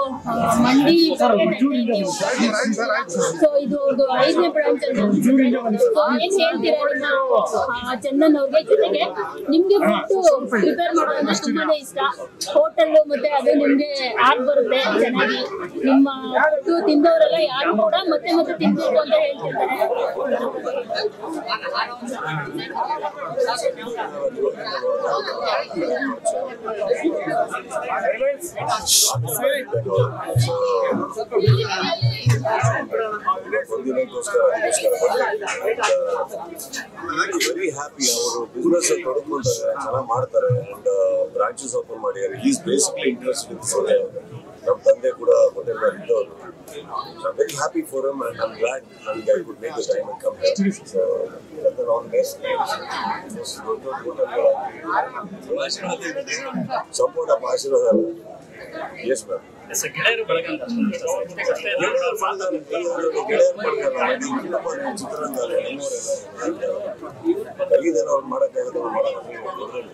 ಆ, ಮಂಡಿ ಸೊ ಇದು ಅವ್ರದ್ದು ಐದನೇ ಬ್ರಾಂಚ್ ಅಂತ ಅನ್ಸುತ್ತೆ. So, ಏನ್ ಹೇಳ್ತೀರಾ ನಿಮ್ಮ ಆ, ಚಂದನ್ ಅವ್ರಿಗೆ ಜೊತೆಗೆ ನಿಮ್ಗೆ ಫುಡ್ ಪ್ರಿಪೇರ್ ಮಾಡೋದಂದ್ರೆ ತುಂಬಾನೇ ಇಷ್ಟ ಹೋಟೆಲ್ ಮತ್ತೆ ಅದು ನಿಮ್ಗೆ ಆಗ್ ಬರುತ್ತೆ ಚೆನ್ನಾಗಿ ನಿಮ್ಮ ಫುಡ್ ತಿಂದವರೆಲ್ಲ ಯಾರು ಕೂಡ ಮತ್ತೆ ಮತ್ತೆ ತಿನ್ಬೇಕು ಅಂತ ಹೇಳ್ತಿರ್ತಾರೆ ಒಂದಿನಕ್ಕೋಸ್ಕರ ವೆರಿ ಹ್ಯಾಪಿ ಅವರು ಬಿಸ್ನೆಸ್ ತೊಡಕೊಂತಾರೆ ಚೆನ್ನಾಗಿ ಮಾಡ್ತಾರೆ ಅಂಡ್ ಬ್ರಾಂಚಸ್ ಓಪನ್ ಮಾಡಿದ್ದಾರೆ is basically interest with hotel ನಮ್ಮ ತಂದೆ ಕೂಡ ಹೋಟೆಲ್ ಇದ್ದವರು very happy for him and I'm glad ನನಗೆ I could make the time and come so on best support ಅಪ್ಪ ಆಶೀರ್ವಾದ ಎಸ್ ಮ್ಯಾಮ್ ಗೆಳೆಯರು ಬೆಳಗಂತ ಕೈದೇನೋ ಅವ್ರು ಮಾಡಕ್ಕಾಗತ್ತೆ ಅವ್ರು ಮಾಡಲ್ಲ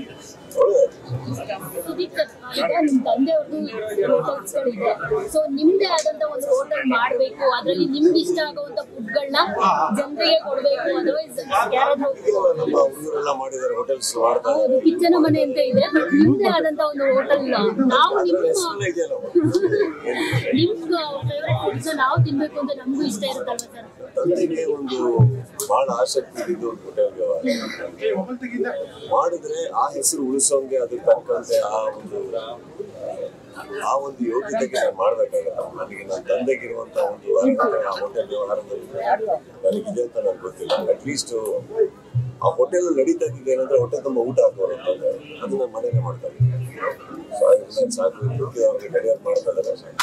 ಸುದೀಪ್ ಸರ್, ಈಗ ನಿಮ್ ತಂದೆಯವ್ರದ್ದು ಹೋಟೆಲ್ಸ್ ಗಳಿದೆ ಸೊ ನಿಮ್ದೇ ಆದಂತ ಒಂದು ಹೋಟೆಲ್ ಮಾಡ್ಬೇಕು ಅದ್ರಲ್ಲಿ ನಿಮ್ಗೆ ಇಷ್ಟ ಆಗುವಂತ ಫುಡ್ಗಳನ್ನ ಜನರಿಗೆ ಕೊಡ್ಬೇಕು ಅದರ್ವೈಸ್ ಯಾರಾದ್ರೂ ನಮ್ಮ ಹುಡುಗರೆಲ್ಲ ಮಾಡಿದ್ದಾರೆ ಹೋಟೆಲ್ಸ್ ಮಾಡ್ತಾರೆ ಹೌದು ಕಿಚನ್ ಮನೆ ಅಂತ ಇದೆ ಬಟ್ ನಿಮ್ದೇ ಆದಂತ ಒಂದು ಹೋಟೆಲ್ ನಾವು ಅದ್ರ ನಿಮ್ಮ ಹೆಸರಲ್ಲೇ ಇದೆಯಲ್ಲ ನಿಮ್ ಫೇವ್ರೆಟ್ ಫುಡ್ಸ್ ನಾವು ತಿನ್ಬೇಕು ಅಂತ ನಮಗೂ ಇಷ್ಟ ಇರುತ್ತಲ್ವಾ ಸರ್ ತಂದೆಗೆ ಒಂದು ಬಹಳ ಆಸಕ್ತಿ ಇದ್ದು ಒಂದು ಹೋಟೆಲ್ಗೆ ಮಾಡಿದ್ರೆ ಆ ಹೆಸರು ಉಳಿಸೋಂಗೆ ಅದಕ್ಕೆ ತಕ್ಕಂತೆ ಆ ಒಂದು ಆ ಒಂದು ಯೋಗ್ಯತೆಗೆ ನಾನು ಮಾಡ್ಬೇಕಾಗತ್ತೆ ನನಗೆ ನನ್ನ ತಂದೆಗಿರುವಂತ ಒಂದು ಅರ್ಹತೆ ಆ ಹೋಟೆಲ್ ವ್ಯವಹಾರದಲ್ಲಿ ನನಗಿದೆ ಅಂತ ನನಗೆ ಗೊತ್ತಿಲ್ಲ ಅಟ್ಲೀಸ್ಟ್ ಆ ಹೋಟೆಲ್ ನಡೀತಾ ಇದ್ದಿದ್ದು ಏನಂದ್ರೆ ಹೊಟ್ಟೆ ತುಂಬ ಊಟ ಹಾಕೋರು ಅಂತಂದ್ರೆ ಅದು ನಾನು ಮನೇಲೆ ಮಾಡ್ತಾ ಇದ್ದೀನಿ ಸೊ ಅದರಿಂದ ಸಾಕು ಅವ್ರಿಗೆ ಕಡಿಯೋದು ಮಾಡ್ತಾ ಇದ್ದಾರೆ